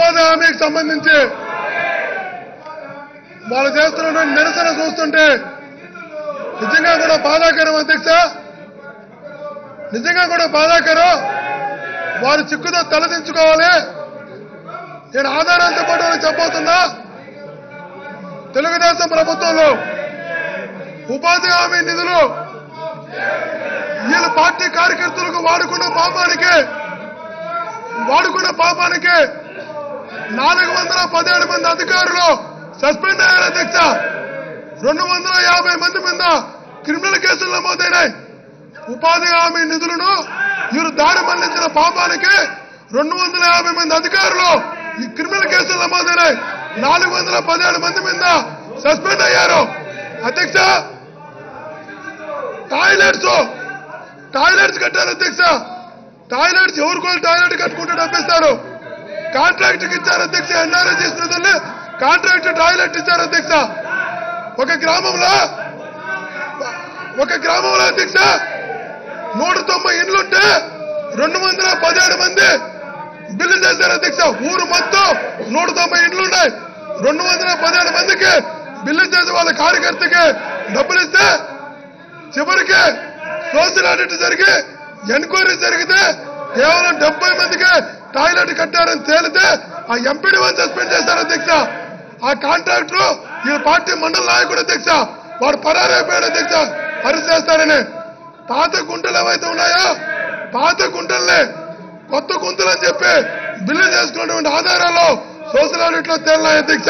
ఉపాధి హామీకి సంబంధించి వాళ్ళు చేస్తున్న నిరసన చూస్తుంటే నిజంగా కూడా బాధాకరం అధ్యక్ష నిజంగా కూడా బాధాకరం వారి చిక్కుతో తలదించుకోవాలి నేను ఆధారాలతో పాటు వాళ్ళకి చెప్పబోతున్నా తెలుగుదేశం ప్రభుత్వంలో ఉపాధి హామీ నిధులు వీళ్ళ పార్టీ కార్యకర్తలకు వాడుకున్న పాపానికి వాడుకున్న పాపానికి నాలుగు వందల పదిహేడు మంది అధికారులు సస్పెండ్ అయ్యారు అధ్యక్ష రెండు వందల యాభై మంది మీద క్రిమినల్ కేసులు నమోదైనాయి ఉపాధి హామీ నిధులను వీరు దారి మళ్లించిన పాపానికి రెండు వందల యాభై మంది అధికారులు ఈ క్రిమినల్ కేసులు నమోదైనాయి నాలుగు వందల పదిహేడు మంది మీద సస్పెండ్ అయ్యారు అధ్యక్ష టాయిలెట్స్ టాయిలెట్స్ కట్టారు అధ్యక్ష టాయిలెట్స్ ఎవరికో టాయిలెట్ కట్టుకుంటూ డబ్బిస్తారు కాంట్రాక్ట్ ఇచ్చారు అధ్యక్ష ఎన్ఆర్ఐ చేసిన కాంట్రాక్ట్ టాయిలెట్ ఇచ్చారు అధ్యక్ష ఒక గ్రామంలో ఒక గ్రామంలో అధ్యక్ష నూట తొంభై ఇండ్లుంటే రెండు వందల పదిహేడు మంది బిల్లు చేశారు అధ్యక్ష ఊరు మొత్తం నూట తొంభై ఇండ్లున్నాయి రెండు వందల పదిహేడు మందికి బిల్లు చేసి వాళ్ళ కార్యకర్తకి డబ్బులు ఇస్తే చివరికి సోషల్ ఆడిట్ జరిగి ఎంక్వైరీ జరిగితే కేవలం డెబ్బై మందికి టాయిలెట్ కట్టారని తేలితే ఆ ఎంపీడీ వన్ సస్పెండ్ చేశారు అధ్యక్ష ఆ కాంట్రాక్టర్ ఈ పార్టీ మండల నాయకుడు అధ్యక్ష వాడు పరారైపోయాడు అధ్యక్ష అరెస్ట్ చేస్తారని పాత గుంటలు ఏవైతే ఉన్నాయో పాత గుంటల్ని కొత్త గుంతలు అని చెప్పి బిల్లు చేసుకున్నటువంటి ఆధారాలు సోషల్ ఆడిట్ లో తేలినాయి అధ్యక్ష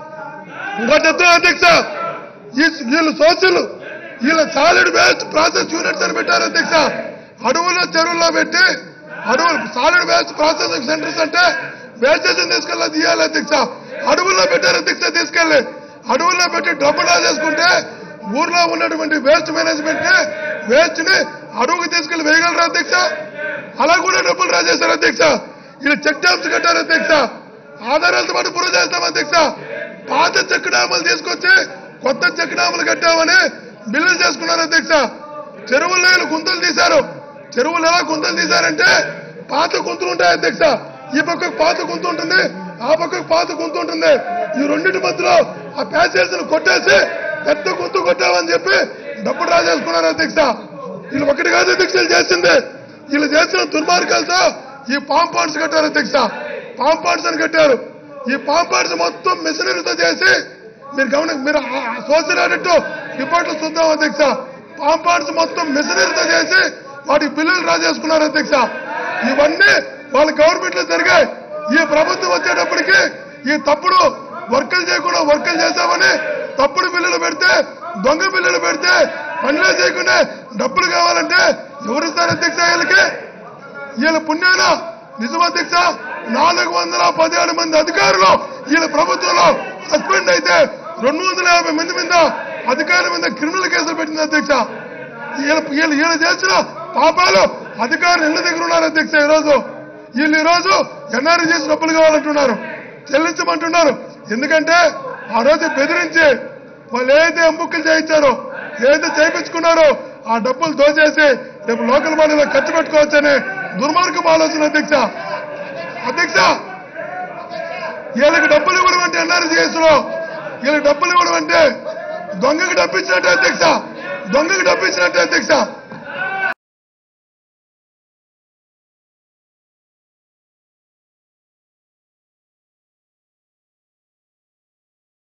ఇంకా చెప్తున్నా అధ్యక్ష ఈ వీళ్ళు సోషల్ వీళ్ళ సాలిడ్ వేస్ట్ ప్రాసెస్ యూనిట్స్ అని పెట్టారు అధ్యక్ష అడవుల్లో చెరువుల్లో పెట్టి అడవులు సాలిడ్ వేస్ట్ ప్రాసెసింగ్ సెంటర్స్ అంటే వేస్టేజ్ తీసుకెళ్ళి తీయాలి అధ్యక్ష అడవుల్లో పెట్టారు అధ్యక్ష తీసుకెళ్ళి అడవుల్లో పెట్టి డబ్బు డ్రా చేసుకుంటే ఊర్లో ఉన్నటువంటి వేస్ట్ మేనేజ్మెంట్ ని వేస్ట్ ని అడవుకి తీసుకెళ్లి వేయగలరు అధ్యక్ష అలా కూడా డబ్బులు డ్రా చేశారు అధ్యక్ష వీళ్ళు చెక్ డ్యామ్స్ కట్టారు అధ్యక్ష ఆధారాలతో పాటు పురుగు చేస్తాం అధ్యక్ష పాత చెక్ డ్యాములు తీసుకొచ్చి కొత్త చెక్ డ్యాములు కట్టామని బిల్లులు చేసుకున్నారు అధ్యక్ష చెరువుల్లో వీళ్ళు గుంతలు తీశారు చెరువులు ఎలా గుంతలు తీశారంటే పాత గుంతలు ఉంటాయి అధ్యక్ష ఈ పక్కకు పాత గుంత ఉంటుంది ఆ పక్కకు పాత గుంత ఉంటుంది ఈ రెండింటి మధ్యలో ఆ ప్యాసేజ్ కొట్టేసి పెద్ద గుంత కొట్టామని చెప్పి డబ్బు డ్రా చేసుకున్నారు అధ్యక్ష వీళ్ళు ఒకటి కాదు అధ్యక్ష వీళ్ళు చేసింది వీళ్ళు చేసిన దుర్మార్గాలతో ఈ పాంపాండ్స్ కట్టారు అధ్యక్ష పాంపాండ్స్ అని కట్టారు ఈ పాంపాండ్స్ మొత్తం మిషనరీతో చేసి మీరు గమని మీరు సోషల్ ఆడిట్ రిపోర్ట్లు చూద్దాం అధ్యక్ష పాంపాండ్స్ మొత్తం మిషనరీతో చేసి వాటికి బిల్లులు డ్రా చేసుకున్నారు అధ్యక్ష ఇవన్నీ వాళ్ళ గవర్నమెంట్ లో జరిగాయి ఈ ప్రభుత్వం వచ్చేటప్పటికి ఈ తప్పుడు వర్కులు చేయకుండా వర్కులు చేశామని తప్పుడు బిల్లులు పెడితే దొంగ బిల్లులు పెడితే పనిలో చేయకుండా డబ్బులు కావాలంటే ఎవరిస్తారు అధ్యక్ష వీళ్ళకి వీళ్ళ పుణ్యాన నిజం అధ్యక్ష నాలుగు వందల పదిహేడు మంది అధికారులు వీళ్ళ ప్రభుత్వంలో సస్పెండ్ అయితే రెండు వందల యాభై మంది మీద అధికారుల మీద క్రిమినల్ కేసులు పెట్టింది అధ్యక్ష వీళ్ళ వీళ్ళు వీళ్ళు చేసిన పాపాలు అధికారులు ఇళ్ళ దగ్గర ఉన్నారు అధ్యక్ష ఈరోజు వీళ్ళు ఈరోజు ఎన్ఆర్ఐ చేసి డబ్బులు కావాలంటున్నారు చెల్లించమంటున్నారు ఎందుకంటే ఆ రోజు బెదిరించి వాళ్ళు ఏదైతే ఎంపుకలు చేయించారో ఏదైతే చేయించుకున్నారో ఆ డబ్బులు దోచేసి రేపు లోకల్ బాడీలో ఖర్చు పెట్టుకోవచ్చని దుర్మార్గం ఆలోచన అధ్యక్ష అధ్యక్ష వీళ్ళకి డబ్బులు ఇవ్వడం అంటే ఎన్ఆర్ఎస్ కేసులో వీళ్ళకి డబ్బులు ఇవ్వడం అంటే దొంగకి డబ్బిచ్చినట్టే అధ్యక్ష దొంగకి డబ్బిచ్చినట్టే అధ్యక్ష